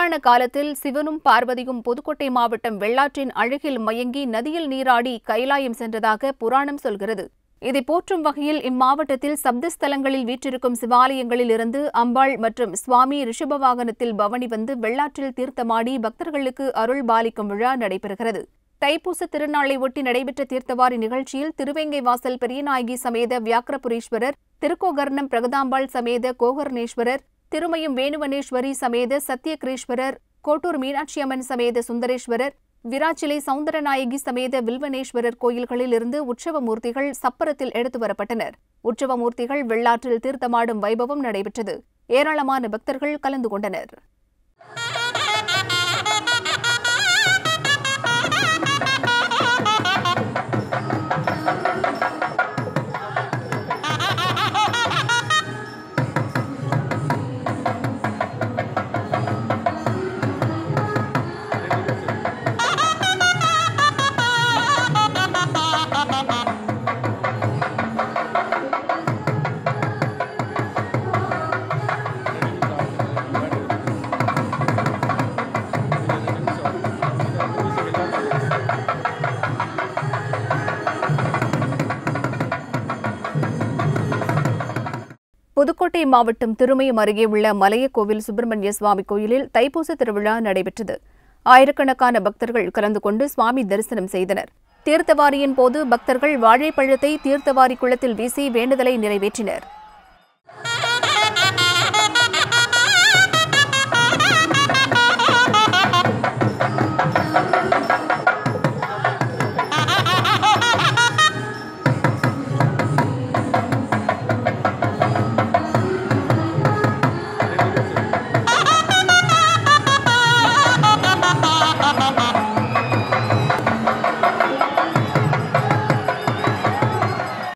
புராண காலத்தில் சிவனும் பார்வதியும் புதுக்கோட்டை மாவட்டம் வெள்ளாற்றின் அழகில் மயங்கி நதியில் நீராடி கைலாயம் சென்றதாக புராணம் சொல்கிறது இதை போற்றும் வகையில் இம்மாவட்டத்தில் சப்தஸ்தலங்களில் வீற்றிருக்கும் சிவாலயங்களில் இருந்து அம்பாள் மற்றும் சுவாமி ரிஷப வாகனத்தில் பவனி வந்து வெள்ளாற்றில் தீர்த்தமாடி பக்தர்களுக்கு அருள் பாலிக்கும் விழா நடைபெறுகிறது தைப்பூச திருநாளை ஒட்டி நடைபெற்ற தீர்த்தவாரி நிகழ்ச்சியில் திருவேங்கை வாசல் பெரியநாயகி சமேத வியாக்கிரபுரீஸ்வரர் திருக்கோகர்ணம் பிரகதாம்பாள் சமேத கோகர்ணேஸ்வரர் திருமயம் வேணுவனேஸ்வரி சமேத சத்தியகிரீஸ்வரர் கோட்டூர் மீனாட்சி அம்மன் சமேத சுந்தரேஸ்வரர் விராச்சிலை சவுந்தரநாயகி சமேத வில்வனேஸ்வரர் கோயில்களில் இருந்து உற்சவ மூர்த்திகள் சப்பரத்தில் எடுத்து வரப்பட்டனர் உற்சவ மூர்த்திகள் வெள்ளாற்றில் தீர்த்தமாடும் வைபவம் நடைபெற்றது ஏராளமான பக்தர்கள் கலந்து கொண்டனர் புதுக்கோட்டை மாவட்டம் திருமயம் அருகே உள்ள மலையக்கோவில் சுப்பிரமணிய சுவாமி கோயிலில் தைப்பூச திருவிழா நடைபெற்றது ஆயிரக்கணக்கான பக்தர்கள் கலந்து கொண்டு சுவாமி தரிசனம் செய்தனர் தீர்த்தவாரியின் போது பக்தர்கள் வாழைப்பழத்தை தீர்த்தவாரி குளத்தில் வீசி வேண்டுதலை நிறைவேற்றினர்